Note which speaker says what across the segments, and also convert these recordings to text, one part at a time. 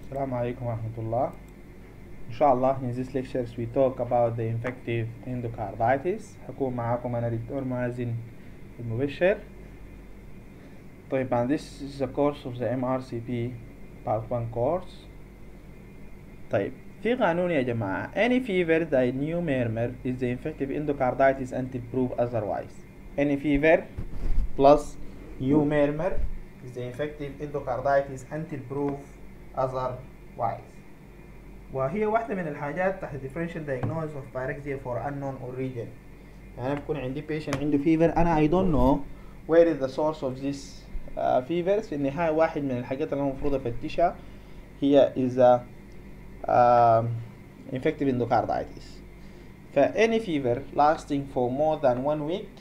Speaker 1: السلام عليكم ورحمة الله إن شاء الله in this lectures we talk about the infective endocarditis هكون معاكم أنا دكتور مازن المبشر طيب this is a course of the MRCP part 1 course طيب في قانون يا جماعة any fever that new murmur is the infective endocarditis until proof otherwise any fever plus new murmur is the infective endocarditis until proof otherwise وهي واحدة من الحاجات تحت differential diagnosis of pyrexia for unknown origin يعني أنا بكون عندي patient عنده fever أنا I don't know where is the source of this uh, fever في النهاية واحد من الحاجات اللي أنا المفروض أفتشها هي is a um, infective endocarditis ف any fever lasting for more than one week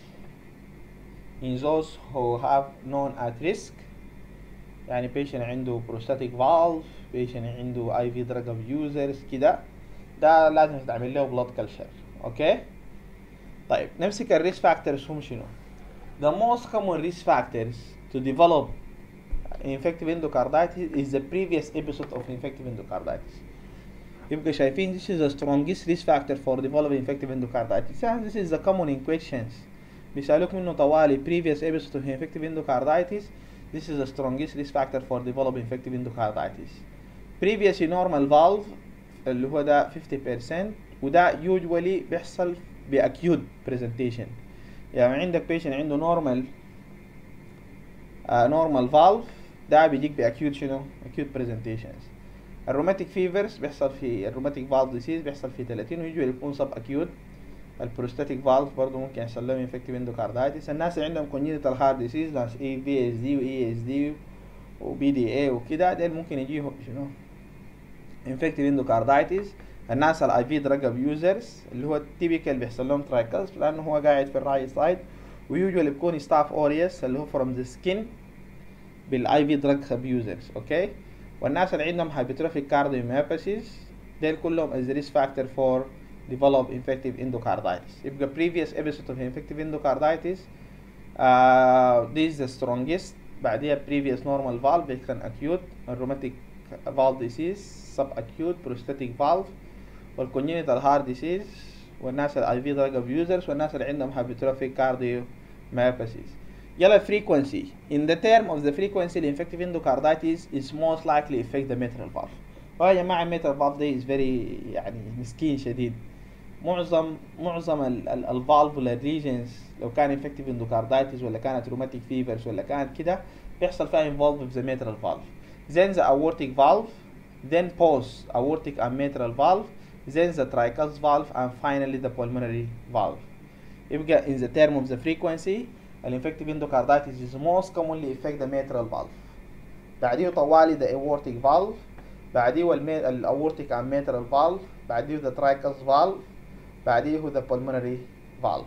Speaker 1: in those who have known at risk يعني patient عنده prostatic valve patient عنده IV drug abusers كده ده لازم تعمل له blood culture اوكي طيب نمسك الريسك فاكتورز هم شنو the most common risk factors to develop infective endocarditis is the previous episode of infective endocarditis يبقى شايفين this is the strongest risk factor for developing infective endocarditis and this is the common in questions بيسألوك منه طوالي previous episode of infective endocarditis this is the strongest risk factor for developing infective endocarditis previous normal valve اللي هو ده 50% وده usually بيحصل بأكيوت presentation يعني عندك patient عنده normal uh, normal valve ده بيجيك بأكيوت شنو acute presentations الروماتيك فيفرز بيحصل في الروماتيك فالف ديسيز بيحصل في 30 ويجي يكون سب اكيوت البروستاتيك فالف برضه ممكن يحصل لهم انفكتيف اندوكاردايتس الناس اللي عندهم كونجنتال هارت ديسيز ناس اي في اس دي واي اس دي وبي دي اي وكده ديل ممكن يجيهم شنو انفكتيف اندوكاردايتس الناس الاي في دراج ابيوزرز اللي هو التيبيكال بيحصل لهم ترايكلز لانه هو قاعد في الرايت سايد ويوجوالي بيكون ستاف اوريوس اللي هو فروم ذا سكين بالاي في دراج ابيوزرز اوكي والناس اللي عندهم hypertrophic cardiomyopathies ديل كلهم as risk factor for develop infective endocarditis يبقى previous episode of infective endocarditis uh, this is the strongest بعديها previous normal valve كان acute rheumatic valve disease subacute prostatic valve والcongenital heart disease والناس ال IV drug abusers والناس اللي عندهم hypertrophic cardiomyopathies يلا frequency in the term of the frequency the infective endocarditis is most likely affect the mitral valve ويا جماعة mitral valve ده is very يعني مسكين شديد معظم معظم الفالفولار ريجنز لو كان infective endocarditis ولا كانت rheumatic fevers ولا كانت كده بيحصل فيها involved with the mitral valve then the aortic valve then post aortic and mitral valve then the tricuspid valve and finally the pulmonary valve يبقى in the term of the frequency الانفكتيف endocarditis is most commonly affect the mitral valve بعديه طوالي the aortic valve بعديه الاورتيك and mitral valve بعديه the tricuspid valve بعديه the pulmonary valve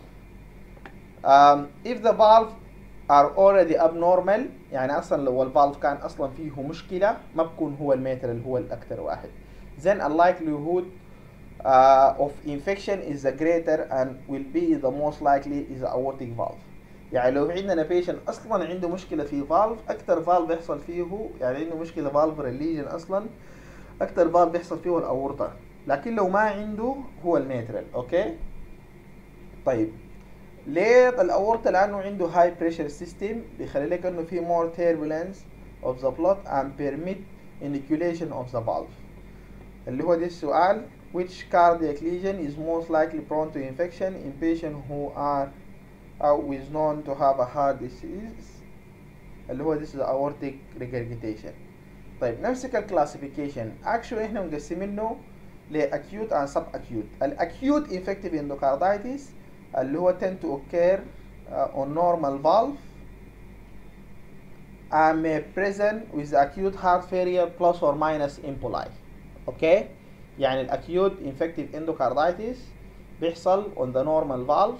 Speaker 1: um, if the valve are already abnormal يعني اصلا لو الفالف كان اصلا فيه مشكله ما بكون هو الميترال هو الاكثر واحد then a likelihood uh, of infection is the greater and will be the most likely is the aortic valve يعني لو عندنا بيشن اصلا عنده مشكله في فالف اكثر فالف بيحصل فيه يعني عنده مشكله فالف ريليجن اصلا اكثر فالف بيحصل فيه الاورطه لكن لو ما عنده هو الميترال اوكي طيب ليه الاورطه لانه عنده هاي بريشر سيستم بيخلي لك انه في more turbulence of the blood and permit inoculation of the valve اللي هو ده السؤال which cardiac lesion is most likely prone to infection in patients who are أو is known to have a heart disease اللي هو this is aortic regurgitation طيب نمسك الكلاسيفيكيشن actually احنا مقسمينه ل acute and subacute ال acute infective endocarditis اللي هو tend to occur uh, on normal valve and may present with acute heart failure plus or minus emboli اوكي يعني ال acute infective endocarditis بيحصل on the normal valve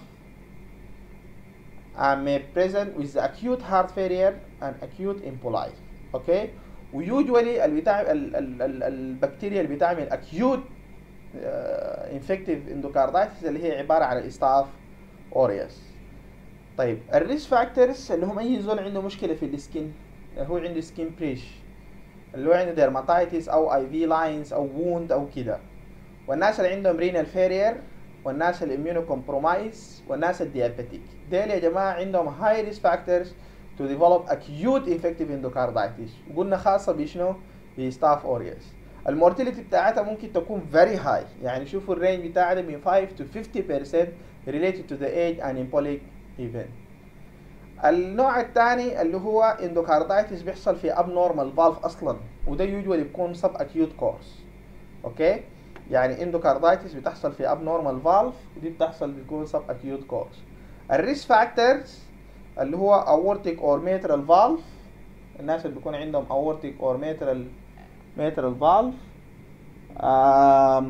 Speaker 1: and may present with the acute heart failure and acute emboli اوكي ويوجوالي اللي بتاع ال ال ال البكتيريا اللي بتعمل acute uh, infective endocarditis اللي هي عباره عن الاستاف اوريوس طيب الريسك فاكتورز اللي هم اي زول عنده مشكله في السكين هو عنده سكين بريش اللي هو عنده ديرماتايتس او اي في لاينز او ووند او كده والناس اللي عندهم رينال فيرير والناس الاميونو كومبرومايز والناس الديابيتيك ديل يا جماعه عندهم هاي ريسك فاكتورز to develop acute infective endocarditis وقلنا خاصه بشنو بستاف اوريوس المورتاليتي بتاعتها ممكن تكون very high يعني شوفوا الرينج بتاعها من 5 to 50% related to the age and embolic event النوع الثاني اللي هو اندوكاردايتس بيحصل في abnormal valve اصلا وده يوجوالي بيكون sub acute course اوكي يعني اندوكاردايتس بتحصل في abnormal valve ودي بتحصل بيكون sub acute course الريسك فاكتورز اللي هو aortic or mitral valve الناس اللي بيكون عندهم aortic or mitral mitral valve um,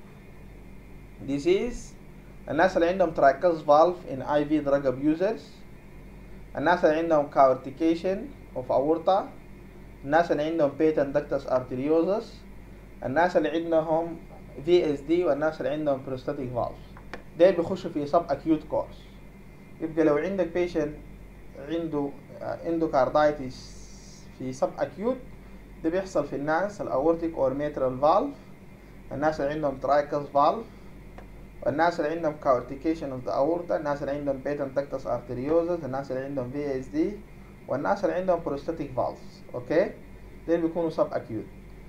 Speaker 1: disease الناس اللي عندهم tracheal valve in IV drug abusers الناس اللي عندهم cavitation of aorta الناس اللي عندهم patent ductus arteriosus الناس اللي عندهم VSD والناس اللي عندهم prosthetic valves ديل بيخشوا في sub acute course يبقى لو عندك patient عنده اندوكاردايتس في سب اكيوت ده بيحصل في الناس الاورتيك اور ميترال فالف الناس اللي عندهم ترايكس فالف والناس اللي عندهم كاورتيكيشن اوف ذا اورتا الناس اللي عندهم بيتن تكتس ارتريوزس الناس اللي عندهم في اس دي والناس اللي عندهم بروستاتيك فالفز اوكي دول بيكونوا سب اكيوت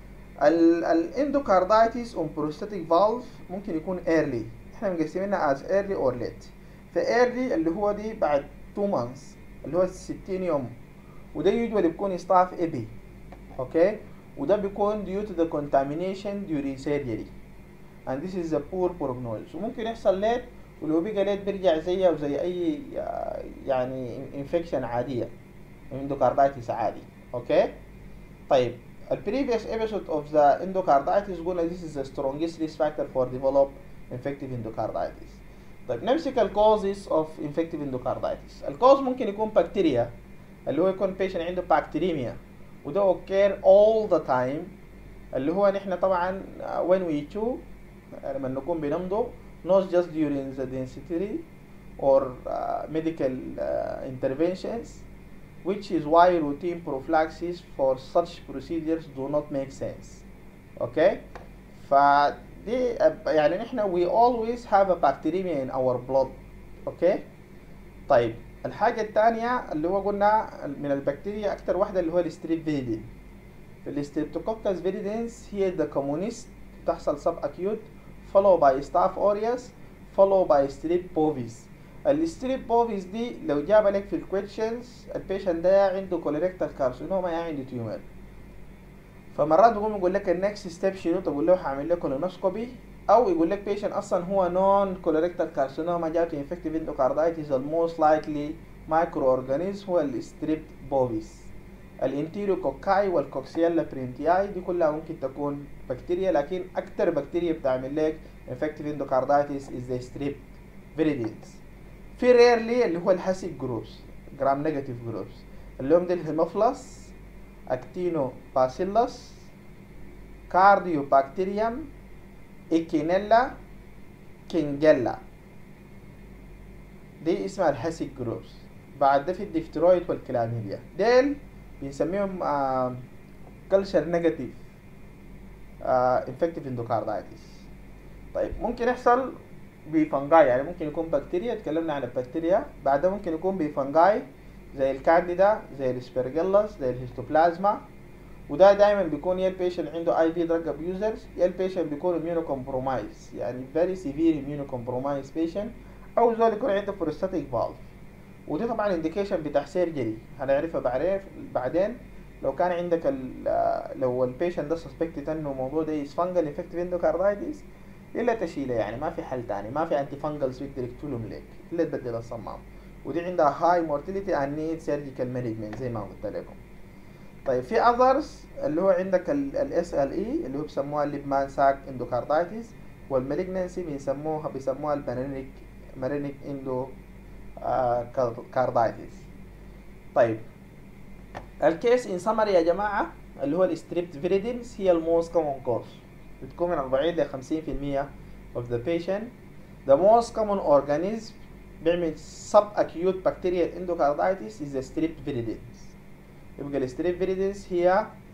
Speaker 1: الاندوكاردايتس اون بروستاتيك فالف ممكن يكون ايرلي احنا مقسمينها از ايرلي اور ليت فايرلي اللي هو دي بعد 2 مانثs اللي هو 60 يوم وده يوجوالي بيكون ستاف ابي اوكي وده بيكون due to the contamination during surgery and this is a poor prognosis وممكن يحصل ليت ولو بقى ليت بيرجع زيه وزي اي يعني انفكشن عاديه اندوكاردايتس عادي اوكي طيب ال previous episode of the endocarditis قلنا this is the strongest risk factor for develop infective endocarditis طيب نمسك الكوزز اوف انفكتيف اندوكاردايتس الكوز ممكن يكون بكتيريا اللي هو يكون بيشن عنده بكتيريميا وده اوكير all the time اللي هو نحن طبعا when we chew لما نكون بنمضغ not just during the density or uh, medical uh, interventions which is why routine prophylaxis for such procedures do not make sense okay ف دي يعني نحن we always have a bacteremia in our blood اوكي طيب الحاجة الثانية اللي هو قلنا من البكتيريا أكتر واحدة اللي هو الستريب فيريدين الستريبتوكوكس فيريدينس هي the commonest تحصل sub acute follow by staph aureus follow by strep bovis الستريب بوفيس دي لو جاب لك في الكويشنز البيشنت ده عنده كوليريكتال كارسينوما يا عنده تيومر فمرات بيقوم يقول لك النكست ستيب شنو تقول له هعمل لك كولونوسكوبي او يقول لك بيشنت اصلا هو نون كولوريكتال كارسينوما جاته انفكتيف اندوكاردايتس الموست لايكلي مايكرو اورجانيزم هو الستريب بوفيس الانتيريو كوكاي والكوكسيالا برينتياي دي كلها ممكن تكون بكتيريا لكن اكتر بكتيريا بتعمل لك انفكتيف اندوكاردايتس از ذا ستريب فيريدينز في ريرلي اللي هو الهاسيك جروبس جرام نيجاتيف جروبس اللي هم دي الهيموفلس اكتينو باسيلس كارديو بكتيريوم ايكينيلا كينجيلا دي اسمها الهاسيك جروبس بعد ده في الديفترويد والكلاميديا ديل بنسميهم كلشر نيجاتيف انفكتيف اندوكاردايتس طيب ممكن يحصل بفنجاي يعني ممكن يكون بكتيريا اتكلمنا عن البكتيريا بعدها ممكن يكون بفنجاي زي الكانديدا زي الاسبرجيلاس زي الهيستوبلازما وده دايما بيكون يا البيشنت عنده اي في دراج ابيوزرز يا البيشنت بيكون اميونو كومبرومايز يعني فيري سيفير اميونو كومبرومايز بيشنت او زول يكون عنده بروستاتيك فالف ودي طبعا انديكيشن بتاع سيرجري هنعرفها بعدين بعدين لو كان عندك لو البيشنت ده سسبكتد انه الموضوع ده از فانجل انفكتيف اندوكاردايتس الا تشيله يعني ما في حل تاني ما في انتي فانجلز بيقدر يقتلهم لك الا تبدل الصمام ودي عندها هاي مورتاليتي اند نيد سيرجيكال مانجمنت زي ما قلت لكم طيب في اذرز اللي هو عندك الاس ال اي اللي هو بيسموها الليبمان ساك اندوكاردايتس والمالجنسي بيسموها بيسموها البانينيك مارينيك اندو كاردايتس طيب الكيس ان سمري يا جماعه اللي هو الستريبت فيريدينز هي الموست كومون كوز بتكون من 40 ل 50% of the patient the most common organism بيعمل subacute bacterial endocarditis is the strep viridans يبقى الستريب فيريدنس هي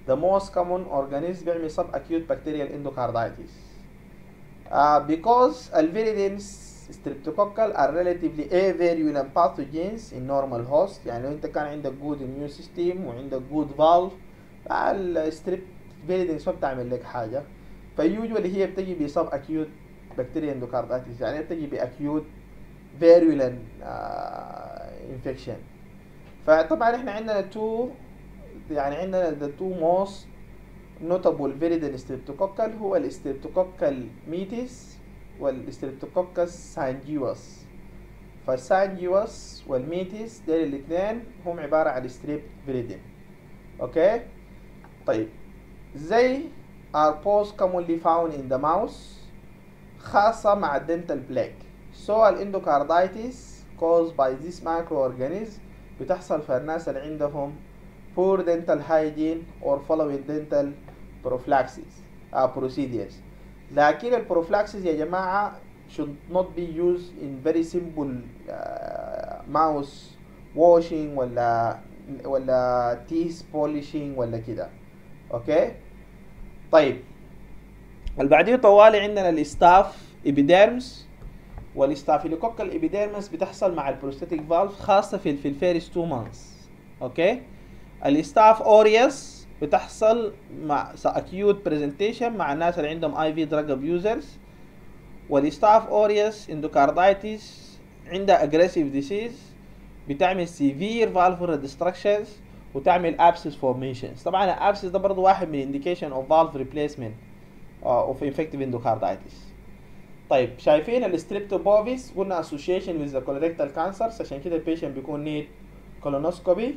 Speaker 1: the most common organism بيعمل subacute bacterial endocarditis uh, because الفيريدينز streptococcal are relatively avirulent pathogens in normal host يعني لو انت كان عندك good immune system وعندك good valve الستريب فيريدينز ما بتعمل لك حاجة فيوجوالي هي بتجي بسب acute bacterial endocarditis يعني بتجي acute virulent uh, infection فطبعا احنا عندنا تو يعني عندنا the two most notable virulent streptococcal هو الستريبتوكوكال ميتيس والستريبتوكوكس سانجيوس فالسانجيوس والميتيس دول الاثنين هم عبارة عن ستريب فيريدين اوكي طيب زي are most commonly found in the mouse خاصة مع الدنتال بلاك so الاندوكاردايتس caused by this microorganism بتحصل في الناس اللي عندهم poor dental hygiene or following dental prophylaxis uh, procedures لكن البروفلاكسيس يا جماعة should not be used in very simple uh, mouse washing ولا ولا teeth polishing ولا كده اوكي طيب اللي بعديه طوالي عندنا الاستاف ابيديرمس والاستافيلوكوكال ابيديرمس بتحصل مع البروستاتيك فالف خاصة في في الفيرست تو مانثs اوكي الاستاف اوريوس بتحصل مع acute presentation مع الناس اللي عندهم اي في drug abusers والاستاف اوريوس اندوكاردايتس عندها aggressive disease بتعمل severe valvular destructions وتعمل abscess formations طبعا الابسس ده برضه واحد من indication of valve replacement uh, of infective endocarditis طيب شايفين الستريبتوبوفيس قلنا association with the colorectal cancers عشان كده البيشنت بيكون need colonoscopy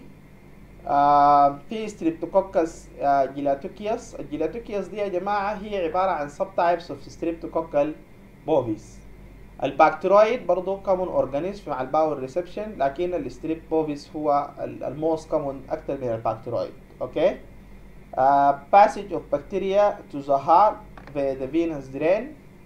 Speaker 1: آه في ستريبتوكوكس آه جيلاتوكيوس الجيلاتوكيوس دي يا جماعة هي عبارة عن sub types of streptococcal bovis الباكترويد برضو common organism مع الباور ريسبشن لكن الستريب بوفيس هو الموست common أكتر من الباكترويد أوكي uh, passage of bacteria to the heart via the venous drain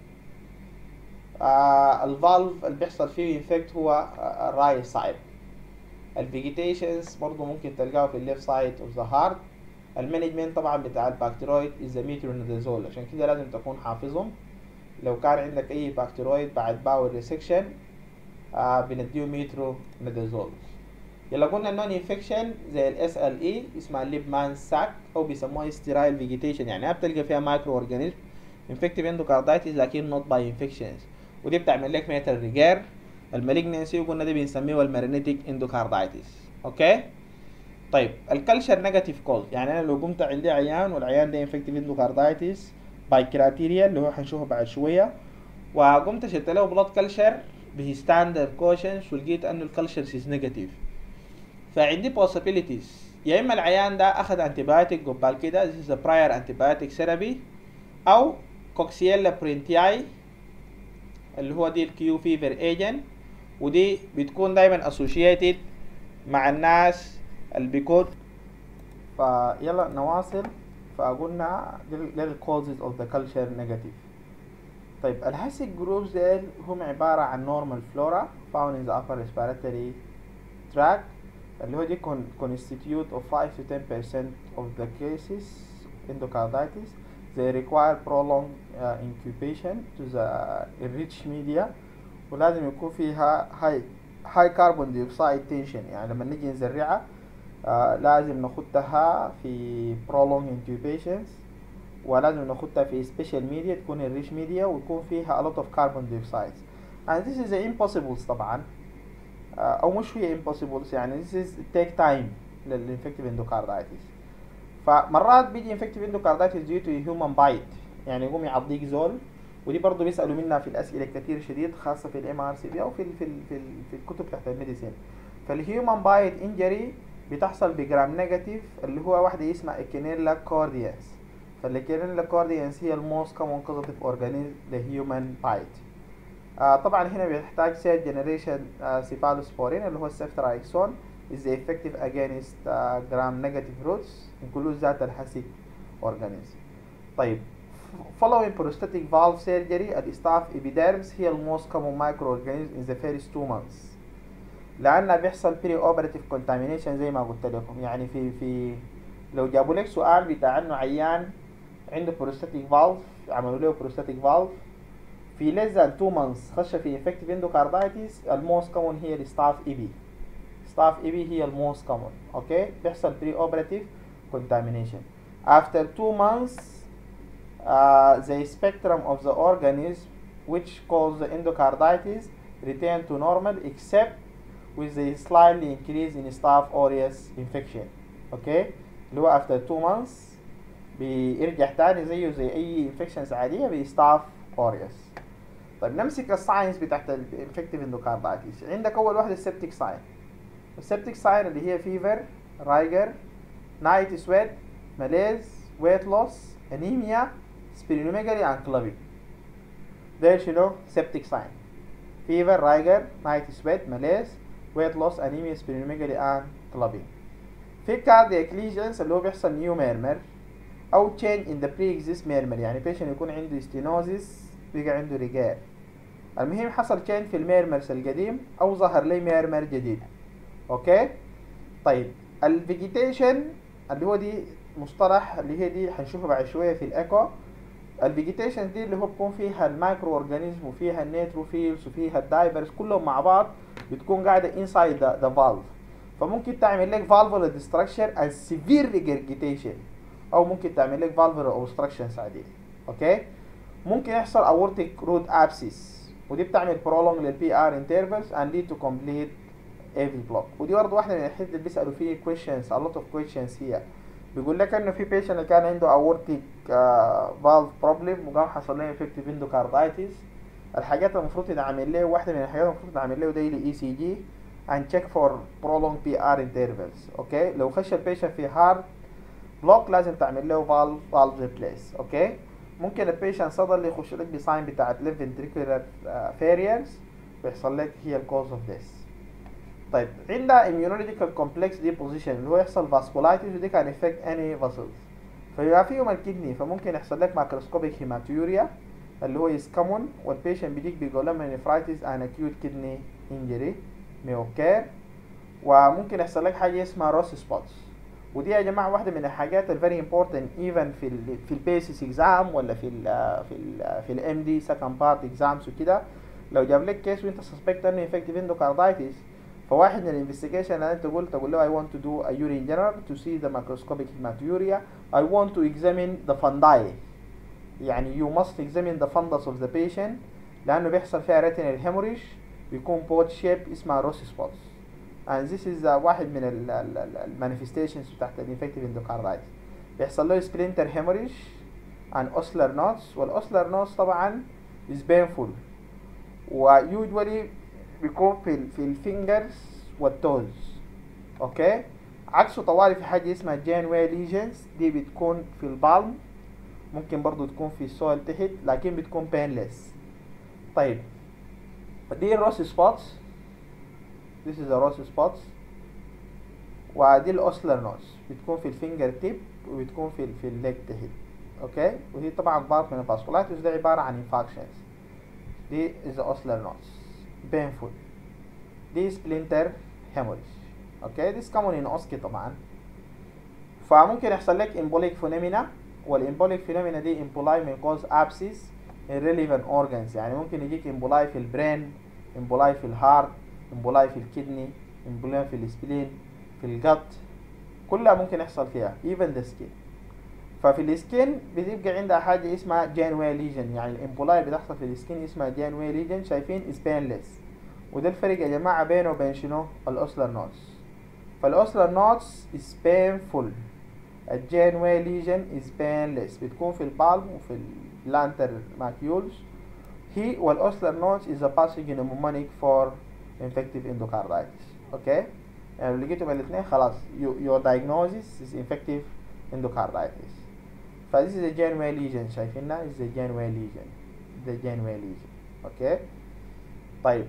Speaker 1: uh, الفالف اللي بيحصل فيه infect هو الرايت سايد الفيجيتيشنز برضه ممكن تلقاه في الليفت سايد اوف ذا هارت المانجمنت طبعا بتاع الباكتيرويد از ميترونيدازول عشان كده لازم تكون حافظهم لو كان عندك اي باكتيرويد بعد باور ريسكشن آه بنديه ميترونيدازول يلا قلنا النون انفكشن زي الاس ال اي اسمها ليب مان ساك او بيسموها ستيرايل فيجيتيشن يعني ما بتلقى فيها مايكرو اورجانيزم انفكتيف اندوكاردايتس لكن نوت باي انفكشنز ودي بتعمل لك ميتال ريجير المالجنسي وقلنا ده بنسميه المارينيتيك اندوكاردايتس اوكي طيب الكلشر نيجاتيف كوز يعني انا لو قمت عندي عيان والعيان ده انفكتيف اندوكاردايتس باي كريتيريا اللي هو حنشوفه بعد شويه وقمت شلت له بلاد كلشر بستاندرد كوشنز ولقيت انه الكلشر از نيجاتيف فعندي possibilities يا اما العيان ده اخذ انتيبيوتيك قبل كده this is a prior antibiotic therapy او كوكسيلا برينتياي اللي هو دي الكيو فيفر ايجنت ودي بتكون دايما associated مع الناس اللي بيكون فيلا نواصل فقلنا دي الكوزز اوف ذا كلتشر نيجاتيف طيب الهاسيك جروبز ديل هم عبارة عن normal flora found in the upper respiratory tract اللي هو دي constitute of 5 to 10% of the cases endocarditis they require prolonged uh, incubation to the enriched media ولازم يكون فيها high high carbon dioxide tension يعني لما نيجي نزرعها آه لازم نخدها في prolonged incubations ولازم نخدها في special media تكون enriched media ويكون فيها a lot of carbon dioxide and this is impossible طبعا آه او مش هي impossible يعني this is take time للانفكتيف endocarditis فمرات بيجي انفكتيف اندوكاردايتس ديو تو هيومن بايت يعني يقوم يعضيك زول ودي برضه بيسالوا منها في الاسئله كتير شديد خاصه في الام ار سي بي او في ال في ال في, ال في الكتب تحت الميديسين فالهيومن بايت انجري بتحصل بجرام نيجاتيف اللي هو واحده اسمها اكينيلا كورديانس فالاكينيلا كورديانس هي الموست كومن كوزاتيف اورجانيزم لهيومن بايت آه طبعا هنا بيحتاج سيل جنريشن سيفالوسبورين اللي هو السيفترايكسون is effective against uh, gram negative roots includes ذات الحسيك organism طيب following prosthetic valve surgery الاستاف epidermis هي الموست common microorganism in the first two months لأنها بيحصل pre operative contamination زي ما قلت لكم يعني في في لو جابوا لك سؤال بتاع انه عيان عنده بروستاتيك فالف عملوا له بروستاتيك فالف في less than 2 months خش في infective endocarditis الموست كومن هي الستاف اي بي ستاف اي بي هي الموست كومن اوكي بيحصل بري اوبراتيف contamination after 2 months uh, the spectrum of the organism which cause the endocarditis return to normal except with the slightly increase in staph aureus infection اوكي اللي هو after 2 months بيرجع تاني زيه زي اي infections عادية بستاف aureus طيب نمسك الساينس بتاعت الانفكتيف اندوكاردايتس عندك اول واحده السبتيك ساين السبتيك ساين اللي هي فيفر رايجر نايت سويت ماليز ويت لوس انيميا سبيرينوميجالي and clubbing ده شنو سبتيك ساين فيفر رايجر نايت سويت ماليز ويت لوس انيميا سبيرينوميجالي and clubbing في كاردياك ليجنز اللي هو بيحصل نيو ميرمر او change in the pre-exist ميرمر يعني patient يكون عنده ستينوزيس بقى عنده رجال المهم حصل تشين في الميرمرس القديم او ظهر لي ميرمر جديد اوكي طيب الفيجيتيشن اللي هو دي مصطلح اللي هي دي هنشوفها بعد شويه في الايكو الفيجيتيشن دي اللي هو بيكون فيها المايكرو اورجانيزم وفيها النيتروفيلز وفيها الدايبرز كلهم مع بعض بتكون قاعده انسايد ذا فالف فممكن تعمل لك فالفولار ديستراكشن and severe regurgitation او ممكن تعمل لك فالفولار اوبستراكشنز عاديه اوكي ممكن يحصل aortic root abscess ودي بتعمل prolong للبي ار intervals and lead to complete AV block ودي برضه واحدة من الحاجات اللي بيسألوا فيه questions a lot of questions here بيقول لك انه في patient اللي كان عنده aortic uh, valve problem وقام حصل له infective endocarditis الحاجات المفروض تتعمل له واحدة من الحاجات المفروض تتعمل له daily ECG and check for prolonged PR intervals اوكي لو خش البيشنت في هارد بلوك لازم تعمل له valve valve replace اوكي ممكن البيشنت صدر يخش لك بساين بتاعت left ventricular uh, failures ويحصل لك هي الكوز اوف ذس طيب عندها immunological complex deposition اللي هو يحصل vasculitis ودي كان affect any vessels فيبقى فيهم الكدني فممكن يحصل لك ماكروسكوبيك هيماتوريا اللي هو is common والبيشنت بيجيك بيجولومينيفرايتس and acute kidney injury may occur وممكن يحصل لك حاجة اسمها روس سبوتس ودي يا جماعه واحده من الحاجات الفيري امبورتنت ايفن في ال في البيسس اكزام ولا في ال في ال في الام دي سكند بارت اكزامز وكده لو جاب لك كيس وانت سسبكت انه انفكتيف اندوكاردايتس فواحد من الانفستيجيشن اللي انت قلت تقول له I want to do a urine general to see the macroscopic hematuria I want to examine the fundi يعني you must examine the fundus of the patient لانه بيحصل فيها retinal hemorrhage بيكون بود شيب اسمها روس سبوتس and this is uh, واحد من ال ال ال المانيفستيشنز بتاعت الانفكتيف اندوكاردايتس بيحصل له سبلنتر هيموريج and osler knots والاوسلر knots طبعا is painful ويوجوالي بيكون في ال في الفينجرز والتوز اوكي عكسه طوالي في حاجه اسمها جان واي ليجنز دي بتكون في البالم ممكن برضو تكون في السويل تحت لكن بتكون بينلس طيب دي الروس سبوتس this is the rosy spots ودي الاوسلر نوتس بتكون في الفينجر تيب وبتكون في في الليج تحت اوكي وهي طبعا بارت من الفاسكولايتس ده عباره عن انفاكشنز دي is the osler knots painful دي splinter hemorrhage اوكي this common in اوسكي طبعا فممكن يحصل لك embolic phenomena والembolic phenomena دي emboli may cause abscess in relevant organs يعني ممكن يجيك emboli في البرين emboli في الهارت امبولاي في الكدني امبولاي في السبلين في الجت كلها ممكن يحصل فيها even the skin ففي السكين بتبقى عندها حاجة اسمها جانوي ليجن يعني الامبولاي اللي بتحصل في السكين اسمها جانوي ليجن شايفين سبينلس وده الفرق يا جماعة بينه وبين شنو الأوسلر نوتس فالأوسلر نوتس is painful الجانوي ليجن is painless بتكون في البالم وفي اللانتر ماكيولز هي والأوسلر نوتس is a passage pneumonic for infective endocarditis اوكي يعني لو لقيتهم الاثنين خلاص your diagnosis is infective endocarditis ف this is a Janeway lesion شايفينها is a Janeway lesion the Janeway lesion اوكي طيب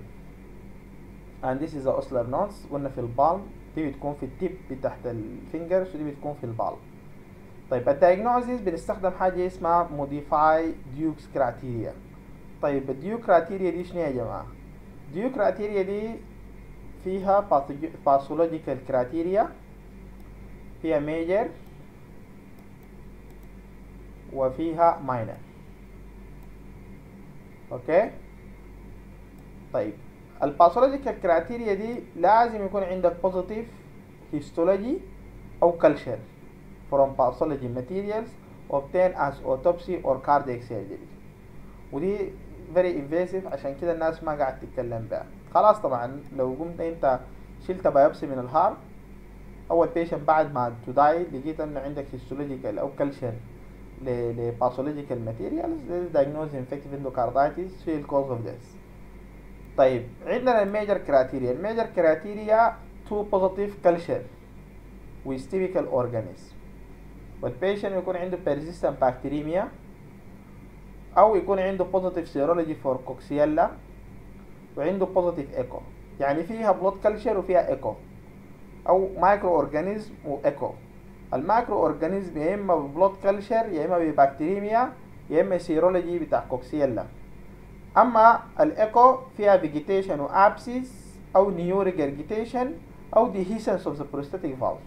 Speaker 1: and this is the osler knots قلنا في البالم دي بتكون في التيب تحت الفينجرز ودي بتكون في البالم طيب الدايجنوزيس بنستخدم حاجة اسمها modify Duke's criteria طيب الديوك كرايتيريا دي شنو يا جماعة؟ الديوك كرايتيريا دي فيها باثولوجيكال كرايتيريا فيها ميجر وفيها minor اوكي طيب الباثولوجيكال كرايتيريا دي لازم يكون عندك positive histology او culture from pathology materials obtained as autopsy or cardiac surgery ودي very invasive عشان كده الناس ما قاعد تتكلم بها خلاص طبعا لو قمت انت شلت بايوبسي من الهارت اول بيشنت بعد ما تداي لقيت انه عندك هيستولوجيكال او كلشر لباثولوجيكال ماتيريالز diagnosed infective endocarditis في الكوز اوف ديث طيب عندنا الميجر كرايتيريا الميجر كرايتيريا تو بوزيتيف كلشر with typical organism والبيشنت يكون عنده persistent bacteremia او يكون عنده positive serology for coxiella وعنده positive echo يعني فيها بلود كلشر وفيها ايكو او مايكرو اورجانيزم وايكو المايكرو اورجانيزم يا اما ببلود كلشر يا اما ببكتيريميا يا اما سيرولوجي بتاع كوكسيلا اما الايكو فيها فيجيتيشن وابسيس او نيو ريجرجيتيشن او ديهيسنس اوف ذا بروستاتيك فالف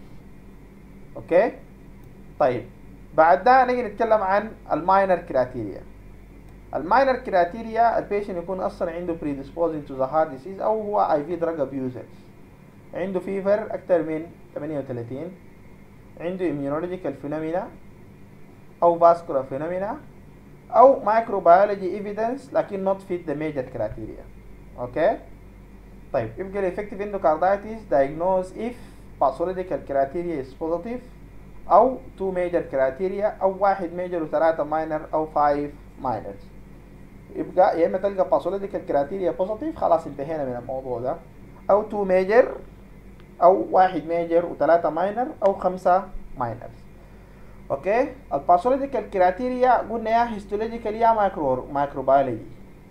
Speaker 1: اوكي طيب بعد ده نيجي نتكلم عن الماينر كرايتيريا الماينر كرايتيريا البيشنت يكون اصلا عنده predisposing to the heart disease او هو اي في drug abuser عنده فيفر اكتر من 38 عنده immunological phenomena او vascular phenomena او microbiology evidence لكن not fit the major criteria اوكي طيب يبقى الافكتيف endocarditis diagnosed if pathological criteria is positive او two major criteria او واحد major وثلاثة minor او five minors يبقى يا اما تلقى باثولوجيكال كرايتيريا بوزيتيف خلاص انتهينا من الموضوع ده او تو ميجر او واحد ميجر وثلاثة ماينر او خمسة ماينرز اوكي الباثولوجيكال كرايتيريا قلنا يا هيستولوجيكال يا مايكرو مايكروبيولوجي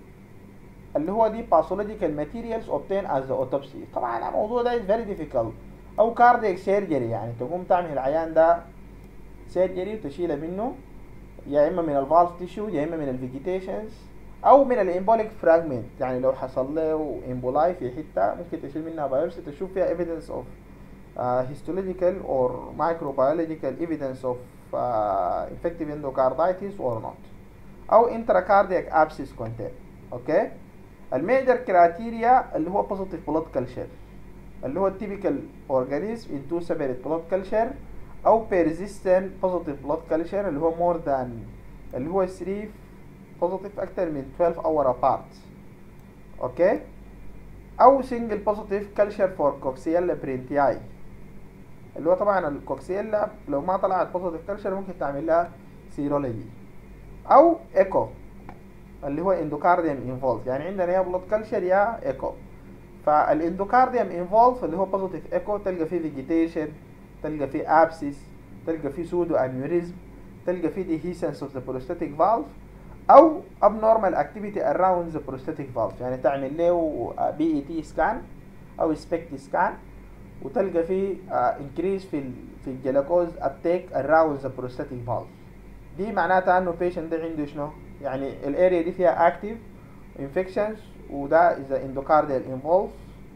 Speaker 1: اللي هو دي باثولوجيكال ماتيريالز اوبتين از اوتوبسي طبعا الموضوع ده فيري ديفيكولت او كاردياك سيرجري يعني تقوم تعمل العيان ده سيرجري وتشيله منه يا اما من الفالف تيشو يا اما من الفيجيتيشنز او من الامبوليك فراجمنت يعني لو حصل له امبولاي في حته ممكن تشيل منها بايوبسي تشوف فيها evidence of uh, histological or microbiological evidence of uh, infective endocarditis or not او intracardiac abscess content اوكي الميجر كرايتيريا اللي هو positive blood culture اللي هو التيبيكال اورجانيزم in two separate blood culture او persistent positive blood culture اللي هو more than اللي هو 3 positive اكتر من 12 hour apart اوكي او single positive culture for coxiella parentei اللي هو طبعا الكوكسيلا لو ما طلعت positive culture ممكن تعمل لها سيرولوجي او ايكو اللي هو اندوكارديوم انفولف يعني عندنا يا بلود كلشر يا ايكو فالاندوكارديوم انفولف اللي هو بوزيتيف ايكو تلقى فيه فيجيتيشن تلقى فيه ابسيس تلقى فيه سودو انيوريزم تلقى فيه ديهيسنس اوف ذا بروستاتيك فالف او abnormal activity around the prosthetic valve يعني تعمل له بي اي تي سكان او سبكت سكان وتلقى فيه انكريز في ال في الجلوكوز ابتيك around the prosthetic valve دي معناتها انه patient ده عنده شنو يعني الاريا دي فيها active infections وده اذا endocardial involved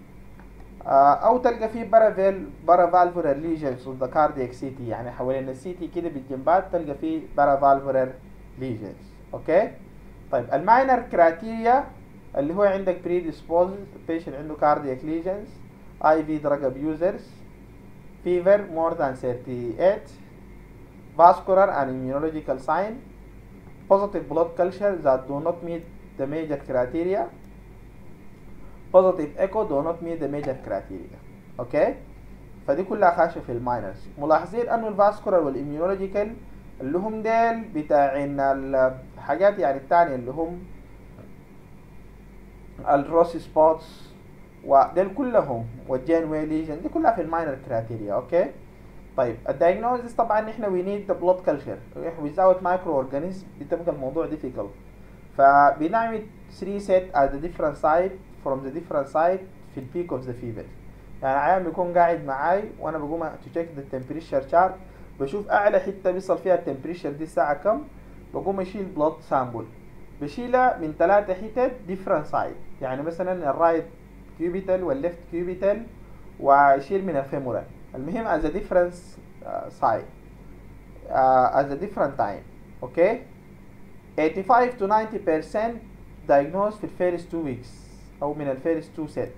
Speaker 1: او تلقى فيه برافيل برافالفولار ليجنز اوف ذا كاردياك سي تي يعني حوالين السي تي كده بالجنبات تلقى فيه برافالفولار ليجنز اوكي طيب الماينر كرايتيريا اللي هو عندك predisposed patient عنده cardiac lesions IV drug abusers fever more than 38 vascular and immunological sign positive blood culture that do not meet the major criteria positive echo do not meet the major criteria اوكي فدي كلها خاشة في الماينرز ملاحظين انه الفاسكولار والاميونولوجيكال اللي هم ديل بتاعين الحاجات يعني التانية اللي هم الروسي سبوتس وديل كلهم والجين ليجن دي كلها في الماينر كرايتيريا اوكي طيب الدايجنوزيس طبعا احنا وي نيد ذا بلود كلتشر without مايكرو اورجانيزم بتبقى الموضوع difficult فبنعمل 3 set at the different site from the different site في البيك اوف ذا فيفر يعني عيان بيكون قاعد معاي وانا بقوم to check the temperature chart بشوف اعلى حته بيصل فيها التمبريشر دي الساعه كم بقوم اشيل بلود سامبل بشيلها من ثلاثة حتت ديفرنت سايد يعني مثلا الرايت كيوبيتال والليفت كيوبيتال واشيل من الفيمورال المهم as a different uh, side uh, as a different time اوكي 85 to 90% diagnosed في الفيرست 2 weeks او من الفيرست 2 set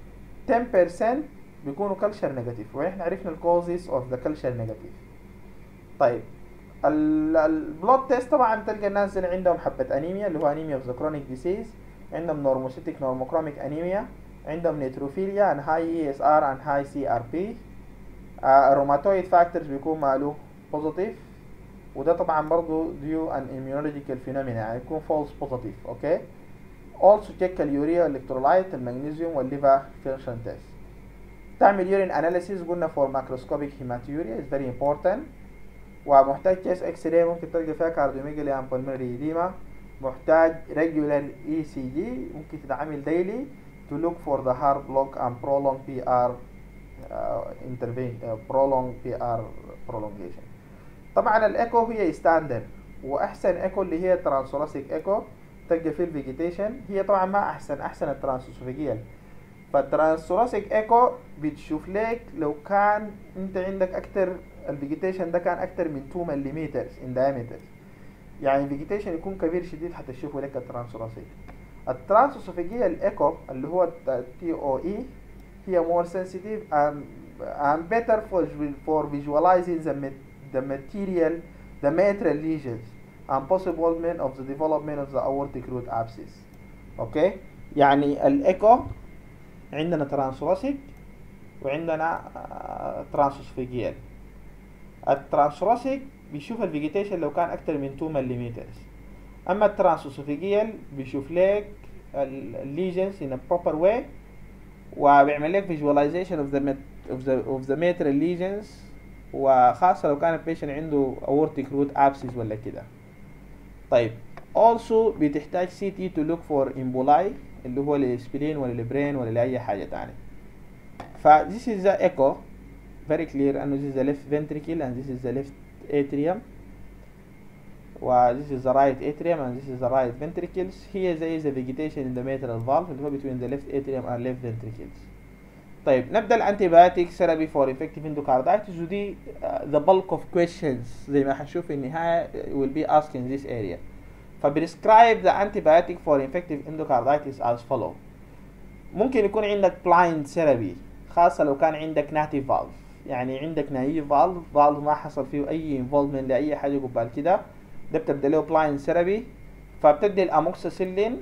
Speaker 1: 10% بيكونوا كلشر نيجاتيف واحنا عرفنا الكوزز اوف ذا كلشر نيجاتيف طيب البلود تيست طبعا تلقى الناس اللي عندهم حبه انيميا اللي هو انيميا اوف ذا كرونيك ديسيز عندهم نورموسيتيك نورموكروميك انيميا عندهم نيتروفيليا and high ESR and high CRP الروماتويد فاكتورز بيكون ماله بوزيتيف وده طبعا برضو due an immunological phenomena يعني يكون false positive اوكي also check اليوريا الالكترولايت المغنيسيوم والليفر فيرشن تيست تعمل يورين اناليسيس قلنا فور ماكروسكوبيك هيماتيوريا is very important ومحتاج كيس اكس راي ممكن تلقى فيها كارديوميجالي and pulmonary edema محتاج regular ECG ممكن تتعمل daily to look for the heart block and prolong PR uh, intervention uh, prolong PR prolongation طبعا الايكو هي ستاندرد واحسن ايكو اللي هي ترانسوراسيك ايكو تلقى فيه الفيجيتيشن هي طبعا ما احسن احسن الترانسوسوفيجيال فالترانسوراسيك ايكو بتشوف لك لو كان انت عندك اكتر الفيجيتيشن ده كان اكتر من 2 ملم in diameter يعني الفيجيتيشن يكون كبير شديد حتى تشوفه لك الترانسوراسيك الترانسوسوفيجيال ايكو اللي هو تي او اي هي more sensitive and, and better for, for visualizing the, the material the mitral lesions and possible of the development of the aortic root abscess اوكي يعني الايكو عندنا ترانسوراسيك وعندنا ترانسوسفيجيال الترانسوراسيك بيشوف الفيجيتيشن لو كان اكتر من 2 ملم اما الترانسوسفيجيال بيشوف لك الليجنز in a proper way وبيعمل لك visualization of the of the of the mitral lesions وخاصة لو كان البيشنت عنده aortic root abscess ولا كده طيب also بتحتاج سي تي to look for emboli اللي هو للسبلين ولا للبرين ولا لأي حاجة تانية ف this is the echo very clear انه this is the left ventricle and this is the left atrium و this is the right atrium and this is the right ventricles here there is a vegetation in the mitral valve اللي هو between the left atrium and left ventricles طيب نبدا الانتيبيوتيك ثيرابي فور effective endocarditis ودي uh, the bulk of questions زي ما هنشوف في النهايه will be asked in this area فبريسكرايب the antibiotic for infective endocarditis as follow ممكن يكون عندك blind therapy خاصة لو كان عندك native valve يعني عندك naive valve valve ما حصل فيه أي involvement لأي حاجة قبل كده ده بتبدأ له blind therapy فبتدي الأموكسيسيلين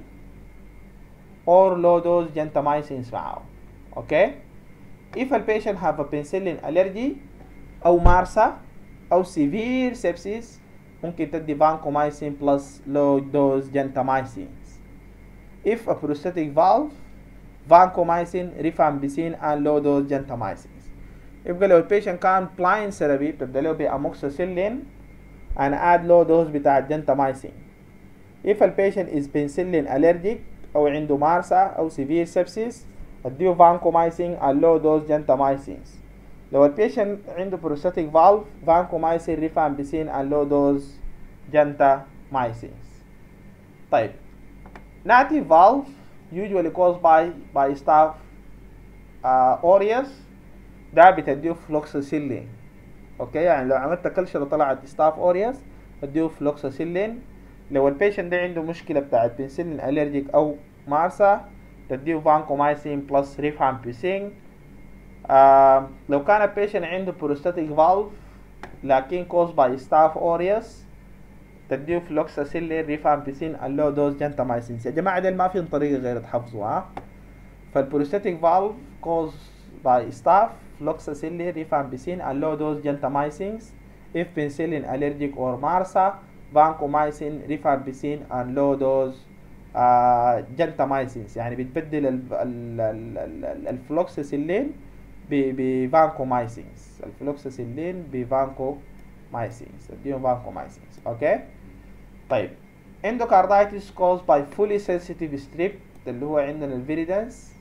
Speaker 1: or low dose gentamicins معاه اوكي if a patient have a penicillin allergy أو مارسا أو severe sepsis ممكن تدي vancomycin plus low dose gentamicins if a prosthetic valve vancomycin rifampicin and low dose gentamicins يبقى لو البيشنت كان blind therapy بتبدأ له بأموكسيسيلين and add low dose بتاع gentamicin if a patient is penicillin allergic أو عنده مارسا أو severe sepsis اديه vancomycin and low dose gentamicins لو البيشنت عنده prosthetic valve vancomycin rifampicin and low dose gentamicins طيب native valve usually caused by by staph uh, aureus ده بتديه فلوكساسيلين اوكي يعني لو عملت كلشر طلعت ستاف اوريوس اديه فلوكساسيلين لو البيشنت ده عنده مشكله بتاعت بنسلين الرجيك او مارسا تديه فانكومايسين بلس ريفامبيسين آه لو كان البيشنت عنده بروستاتيك فالف لكن كوز باي ستاف اوريوس تديه فلوكساسيلين ريفامبيسين اللو دوز جنتامايسين يا جماعه ده ما في طريقه غير تحفظوا ها فالبروستاتيك فالف كوز باي ستاف fluoxacillin, rifampicin, and low dose gentamicins. If penicillin allergic or MRSA, vancomycin, rifampicin, and low dose uh, gentamicins. يعني بتبدل الفلوكساسيلين بفانكومايسينز الفلوكساسيلين بفانكومايسينز اديهم فانكومايسينز اوكي طيب endocarditis caused by fully sensitive strip اللي هو عندنا الفيريدانس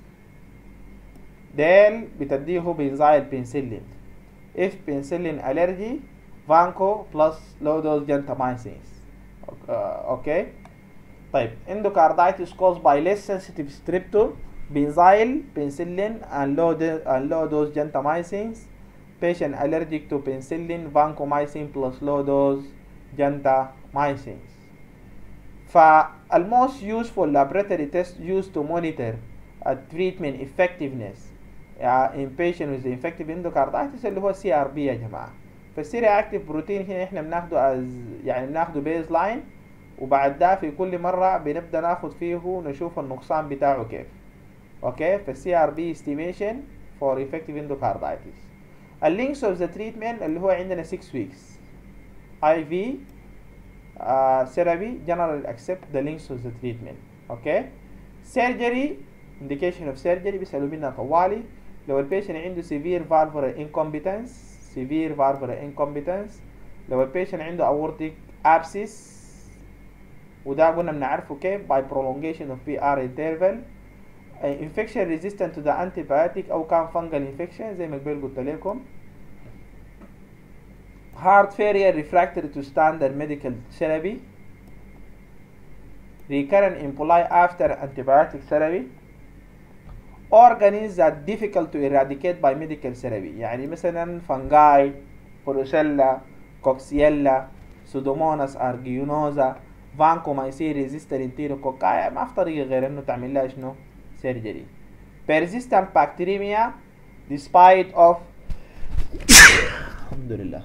Speaker 1: ديل بتديه بنزايل بنسلين if penicillin allergy vanco plus low dose gentamicins اوكي طيب endocarditis caused by less sensitive strep to benzyl penicillin and low and low dose gentamicins patient allergic to penicillin vancomycin plus low dose gentamicins mycins فالموست useful laboratory test used to monitor a treatment effectiveness uh, in patient with infective endocarditis اللي هو سي ار بي يا جماعه فالسيري اكتيف بروتين هنا احنا بناخده از يعني بناخده بيز لاين وبعد ده في كل مره بنبدا ناخد فيه نشوف النقصان بتاعه كيف اوكي فالسي ار بي استيميشن فور effective endocarditis اللينكس اوف ذا تريتمنت اللي هو عندنا 6 ويكس اي في therapy generally accept the links of the treatment okay surgery indication of surgery بيسألوا منا طوالي لو البيشنت عنده severe valvular incompetence severe valvular incompetence لو البيشنت عنده aortic abscess وده قلنا بنعرفه كيف by prolongation of PR interval uh, infection resistant to the antibiotic او كان fungal infection زي ما قبل قلت لكم heart failure refractory to standard medical therapy recurrent emboli after antibiotic therapy organisms that difficult to eradicate by medical therapy يعني مثلا fungi بروسيلا كوكسيلا سودوموناس ارجيونوزا فانكومايسين ريزيستر انتيروكوكاي ما في طريقه غير انه تعمل لها شنو سيرجري persistent bacteremia despite of الحمد لله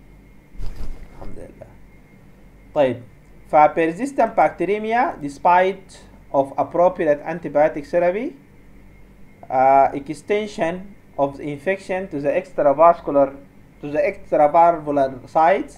Speaker 1: الحمد لله طيب ف persistent bacteremia despite of appropriate antibiotic therapy uh, extension of the infection to the extravascular to the extravalvular sites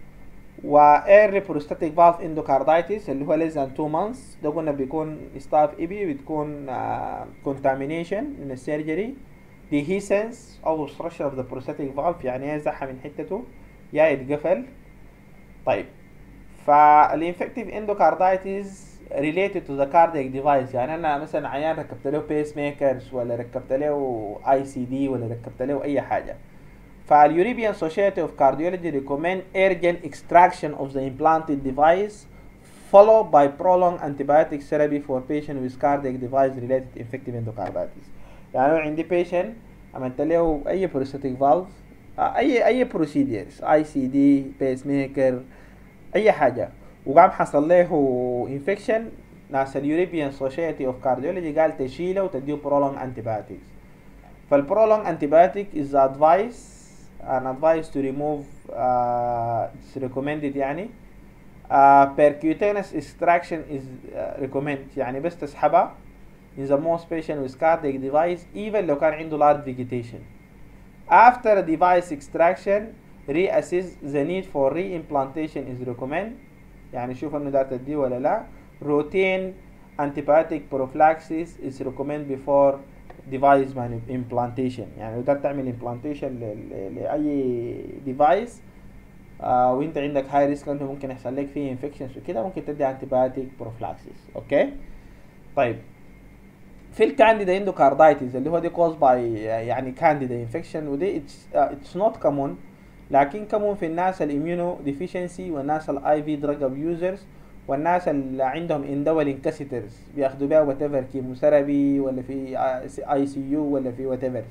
Speaker 1: و early prostatic valve endocarditis اللي هو less than 2 months ده قلنا بيكون ستاف ايبي بتكون uh, contamination من السيرجري dehiscence او obstruction of the prostatic valve يعني يزحها من حتته يا يتقفل طيب فالانفكتيف endocarditis related to the cardiac device يعني انا مثلا عيان ركبت له بيس ميكرز ولا ركبت له اي سي دي ولا ركبت له اي حاجه فاليوروبيان Society of Cardiology recommend urgent extraction of the implanted device followed by prolonged antibiotic therapy for patient with cardiac device related infective endocarditis يعني لو عندي patient عملت له اي prosthetic valve اي اي procedures اي سي دي بيس ميكر اي حاجه وقام حصل له infection ناس اليوروبيان Society of Cardiology قال تشيله وتديه prolonged antibiotics فالprolonged antibiotic is advised an advice to remove uh, it's recommended يعني uh, percutaneous extraction is uh, recommended يعني بس تسحبها in the most patient with cardiac device even لو كان عنده large vegetation after device extraction reassess the need for reimplantation is recommended يعني شوف انه ده تديه ولا لا routine antibiotic prophylaxis is recommended before device implantation يعني لو ده تعمل implantation لأي device آه وانت عندك هاي ريسك انه ممكن يحصل لك فيه infections وكده ممكن تدي antibiotic prophylaxis اوكي طيب في الكانديدا اندوكاردايتس اللي هو دي كوز باي يعني كانديدا انفكشن ودي اتس نوت كومون لكن كومون في الناس الاميونو ديفيشنسي والناس الاي في دراج ابيوزرز والناس اللي عندهم اندول انكسيترز بياخدوا بيها وات ايفر كيموثيرابي ولا في اي سي يو ولا في وات ايفر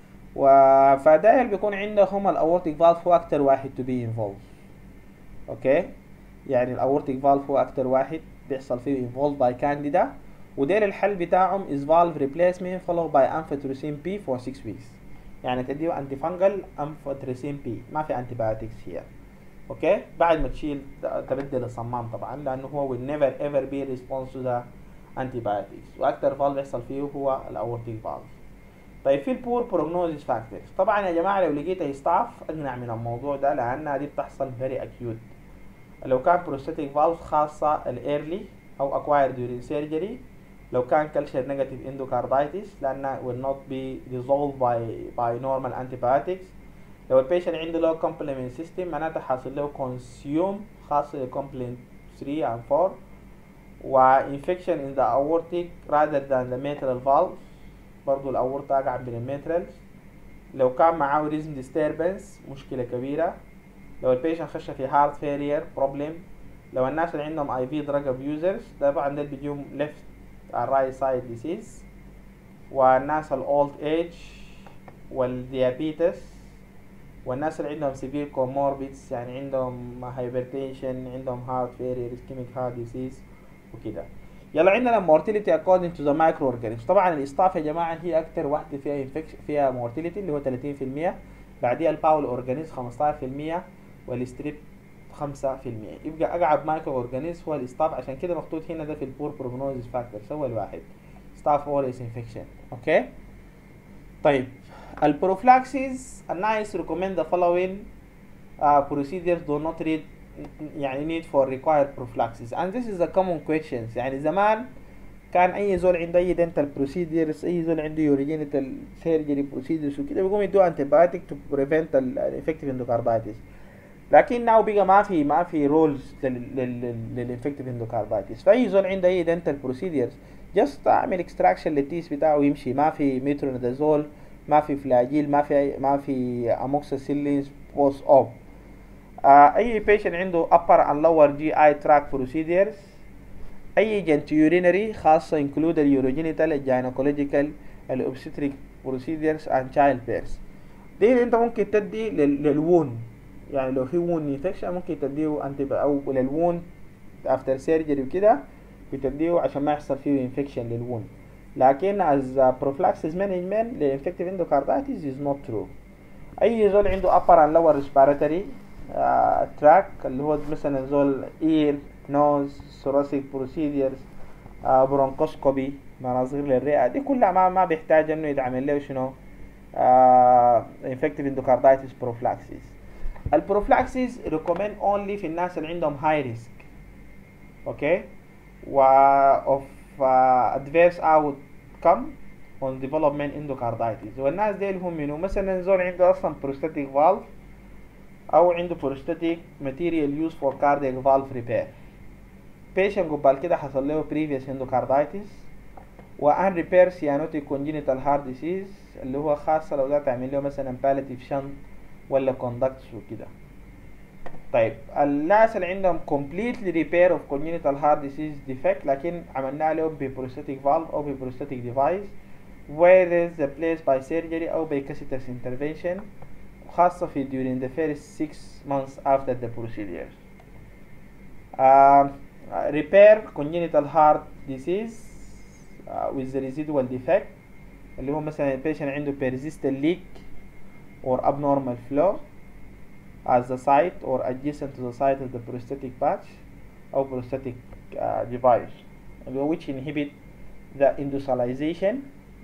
Speaker 1: فداير بيكون عندهم الاورتيك فالف هو اكتر واحد تو بي انفولد اوكي يعني الاورتيك فالف هو اكتر واحد بيحصل فيه انفولد باي كانديدا ودير الحل بتاعهم is valve replacement followed by amphotericin B for 6 weeks يعني تديه انتي فانجل amphotericin B ما في antibiotics هي اوكي بعد ما تشيل تبدل الصمام طبعا لانه هو will never ever be response to the antibiotics واكتر فالف يحصل فيه هو الاورتيك فالف طيب في البور بروجنوزيس فاكتورز طبعا يا جماعه لو لقيت ستاف اقنع من الموضوع ده لانها دي بتحصل فيري اكيوت لو كان بروستاتيك فالف خاصه الايرلي او acquired during surgery لو كان culture negative endocarditis لأنه will not be resolved by by normal antibiotics لو البيشنت عنده low complement system معناته حاصل له consume خاص complement 3 and 4 و infection in the aortic rather than the mitral valve برضو الأورطة أقع من الميترالز لو كان معاه rhythm disturbance مشكلة كبيرة لو البيشنت خش في heart failure problem لو الناس اللي عندهم اي في drug abusers طبعا ده بيجيهم left الرايت سايد ديسيز والناس الاولد ايج والديابيتس والناس اللي عندهم severe comorbids يعني عندهم hypertension عندهم heart failure ischemic heart disease وكده يلا عندنا mortality according to the microorganisms طبعا الاصطاف يا جماعه هي اكثر واحده فيها infection فيها mortality اللي هو 30% بعديها الباول اورجانيزم 15% والستريب 5% يبقى اقعب مايكرو اورجانيزم هو الاصطاف عشان كده مخطوط هنا ده في البور بروجنوزيس فاكتور هو الواحد ستاف اوريس انفكشن اوكي طيب البروفلاكسيس النايس recommend the following uh, procedures do not read يعني need for required prophylaxis and this is a common questions يعني زمان كان اي زول عنده اي dental procedures اي زول عنده urogenital surgery procedures وكده بيقوم يدوا antibiotic to prevent ال infective endocarditis لكن now بقى ما في ما في رولز للانفكتيف اندوكاردايتس فاي زول عنده اي دنتال بروسيدرز جست اعمل اكستراكشن للتيس بتاعه ويمشي ما في مترونيدازول ما في فلاجيل ما في ما في اموكسيسيلين بوست اوب اي بيشنت عنده upper and lower GI tract procedures اي جنت يورينري خاصة include اليوروجينيتال الجينيكولوجيكال الاوبستريك procedures and child birth دي انت ممكن تدي للون يعني لو في وون انفكشن ممكن تديه انتي او للوون افتر سيرجري وكده بتديه عشان ما يحصل فيه انفكشن للوون لكن از prophylaxis management للانفكتيف اندوكاردايتس is not true اي زول عنده upper and lower respiratory uh, track اللي هو مثلا زول ear nose thoracic procedures uh, bronchoscopy مناظير للرئة دي كلها ما ما بيحتاج انه يتعمل له شنو uh, infective endocarditis prophylaxis البروفلاكسيس ريكومند اونلي في الناس اللي عندهم هاي ريسك اوكي و of uh, adverse outcome on development endocarditis والناس ديل هم منو مثلا زول عنده اصلا prosthetic valve او عنده prosthetic material used for cardiac valve repair patient قبل كده حصل له previous endocarditis و unrepaired cyanotic congenital heart disease اللي هو خاصة لو ده تعمل له مثلا palliative shunt ولا كوندكتس وكده طيب الناس اللي عندهم completely repair of congenital heart disease defect لكن عملنا لهم ببروستاتيك valve او ببروستاتيك device where there is a place by surgery او by catheter intervention خاصة في during the first six months after the procedure uh, repair congenital heart disease uh, with the residual defect اللي هو مثلا البيشنت عنده persistent leak or abnormal flow at the site or adjacent to the site of the prosthetic patch or prosthetic uh, device which inhibit the industrialization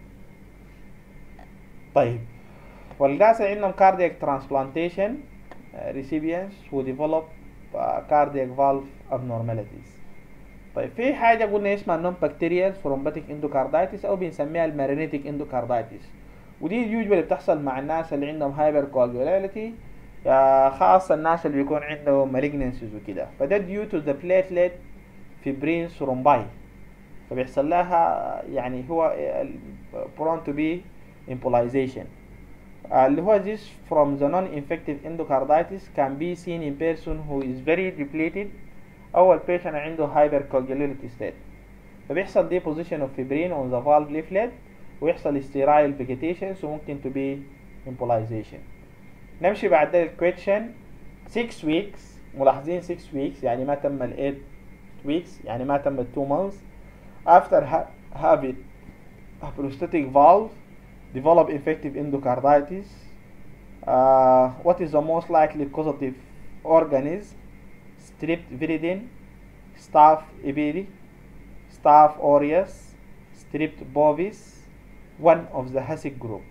Speaker 1: طيب والناس اللي عندهم cardiac transplantation uh, recipients who develop uh, cardiac valve abnormalities طيب في حاجة قلنا اسمها non bacterial thrombotic endocarditis أو بنسميها المارينيتك endocarditis ودي اليوجوال بتحصل مع الناس اللي عندهم هايبر كواجولاليتي خاصة الناس اللي بيكون عندهم malignancies وكده فده due to the platelet fibrin thrombi فبيحصل لها يعني هو prone to be embolization اللي هو this from the non-infective endocarditis can be seen in person who is very depleted أو البيشنت عنده hypercoagulability state فبيحصل deposition of fibrin on the valve leaflet ويحصل sterile vegetations وممكن to be embolization نمشي بعد ذلك question 6 weeks ملاحظين 6 weeks يعني ما تم ال 8 weeks يعني ما تم ال 2 months after ha having a prosthetic valve develop infective endocarditis uh, what is the most likely causative organism strep viridin staph epidae staph aureus strep bovis one of the Hasik group.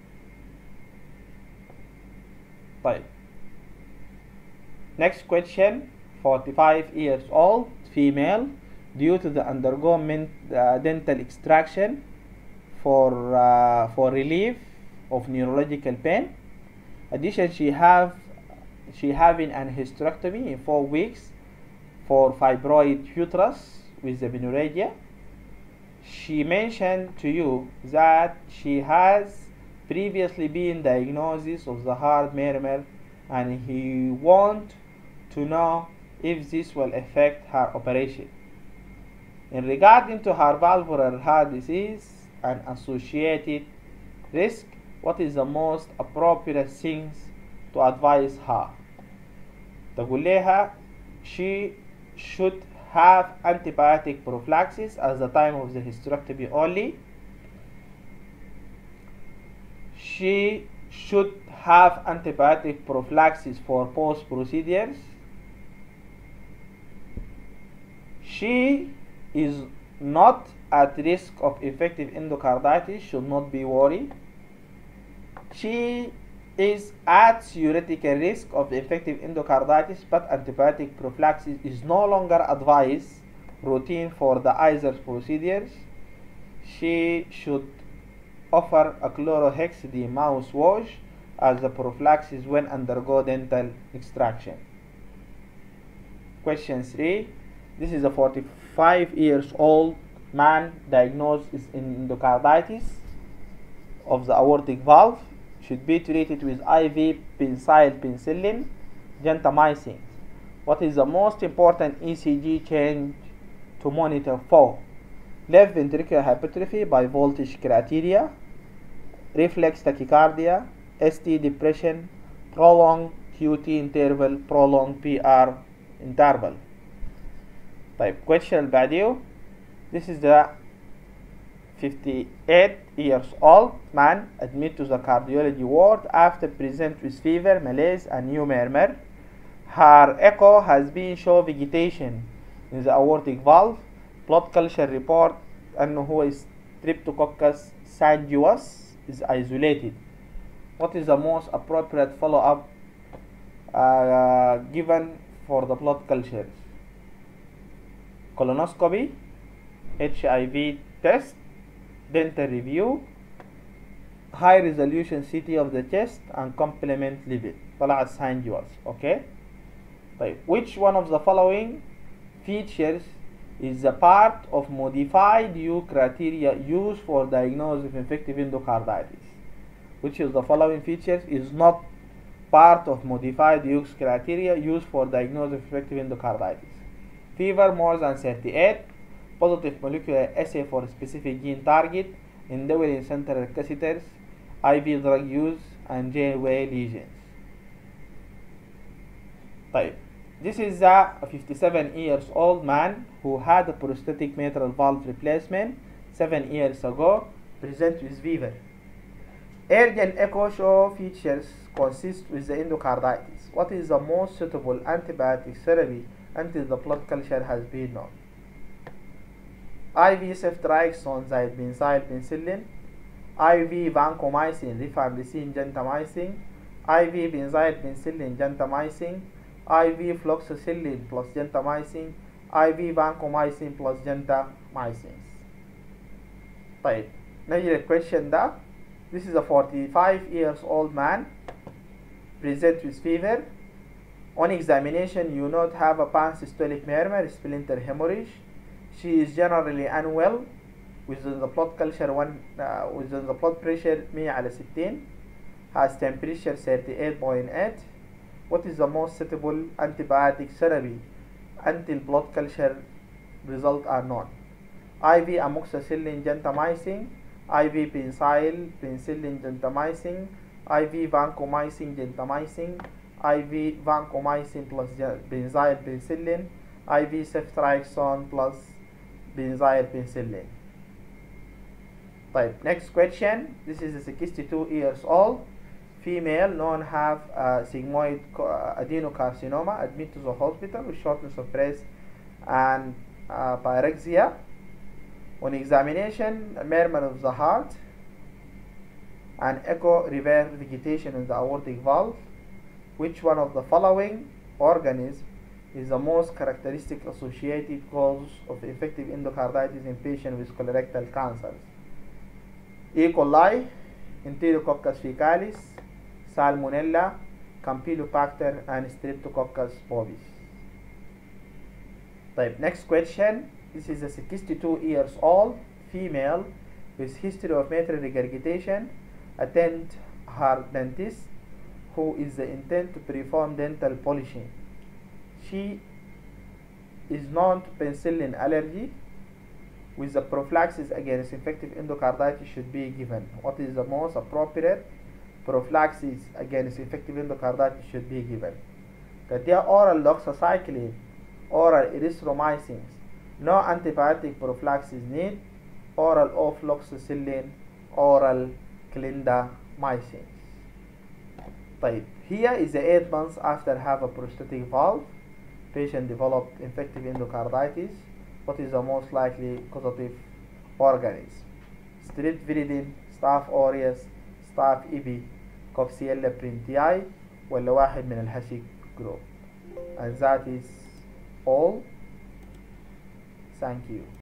Speaker 1: طيب next question 45 years old female due to the undergoing uh, dental extraction for uh, for relief of neurological pain addition she have she having an hysterectomy in four weeks for fibroid uterus with the menorrhagia she mentioned to you that she has previously been diagnosed of the heart murmur and he want to know if this will affect her operation. In regarding to her valvular heart disease and associated risk, what is the most appropriate things to to advise her تقول لها she should have antibiotic prophylaxis at the time of the hysterectomy only she should have antibiotic prophylaxis for post procedures she is not at risk of infective endocarditis should not be worried she is at theoretical risk of infective endocarditis but antibiotic prophylaxis is no longer advised routine for the ISERS procedures she should offer a chlorhexidine mouthwash as a prophylaxis when undergo dental extraction question 3 this is a 45 years old man diagnosed with endocarditis of the aortic valve should be treated with IV benzyl penicillin gentamicin. What is the most important ECG change to monitor for? Left ventricular hypertrophy by voltage criteria, reflex tachycardia, ST depression, prolonged QT interval, prolonged PR interval. طيب question اللي بعديه this is the 58 years old man admitted to the cardiology ward after present with fever, malaise and new murmur. Her echo has been show vegetation in the aortic valve. Blood culture report أنه هو Streptococcus sanguineus is isolated. What is the most appropriate follow-up uh, given for the blood cultures? Colonoscopy, HIV test, dental review high resolution CT of the chest and complement level طلعت sanguineous okay طيب which one of the following features is a part of modified U criteria used for diagnosis of infective endocarditis which of the following features is not part of modified Hughes criteria used for diagnosis of infective endocarditis fever more than 38 positive molecular assay for specific gene target, indwelling central catheters, IV drug use, and J-way lesions. طيب This is a 57 years old man who had a prosthetic mitral valve replacement 7 years ago, present with fever. Urgent echo show features consist with the endocarditis. What is the most suitable antibiotic therapy until the blood culture has been known? IV ceftriaxone benzyl penicillin, IV vancomycin rifampicin gentamicin, IV benzyl penicillin gentamicin, IV fluoxetine plus gentamicin, IV vancomycin plus gentamicin. طيب نجي للكويشن ده This is a 45 years old man present with fever. On examination, you not have a pansystolic murmur, splinter hemorrhage. She is generally unwell with the blood culture one uh, with the blood pressure 100 على 60 has temperature 38.8 what is the most suitable antibiotic therapy until blood culture result are known IV amoxicillin gentamicin IV benzyl penicillin gentamicin IV vancomycin gentamicin IV vancomycin plus benzyl penicillin IV ceftriaxone plus benzyl penicillin طيب next question this is a 62 years old female known have uh, sigmoid adenocarcinoma admitted to the hospital with shortness of breath and uh, pyrexia on examination murmur of the heart and echo reverse vegetation in the aortic valve which one of the following organisms is the most characteristic associated cause of infective endocarditis in patients with colorectal cancers. E. coli, Enterococcus fecalis, Salmonella, Campylobacter, and Streptococcus bovis. Type next question. This is a 62 years old female with history of mitral regurgitation. Attend her dentist who is the intent to perform dental polishing. She is known to penicillin allergy with the prophylaxis against infective endocarditis should be given. What is the most appropriate prophylaxis against infective endocarditis should be given كديها oral doxycycline oral erythromycin no antibiotic prophylaxis need oral ofloxacillin oral clindamycin طيب here is the 8 months after have a prosthetic valve patient developed infective endocarditis what is the most likely causative organism strep viridin staph aureus staph epi coxiella printii ولا واحد من الهشيك group and that is all thank you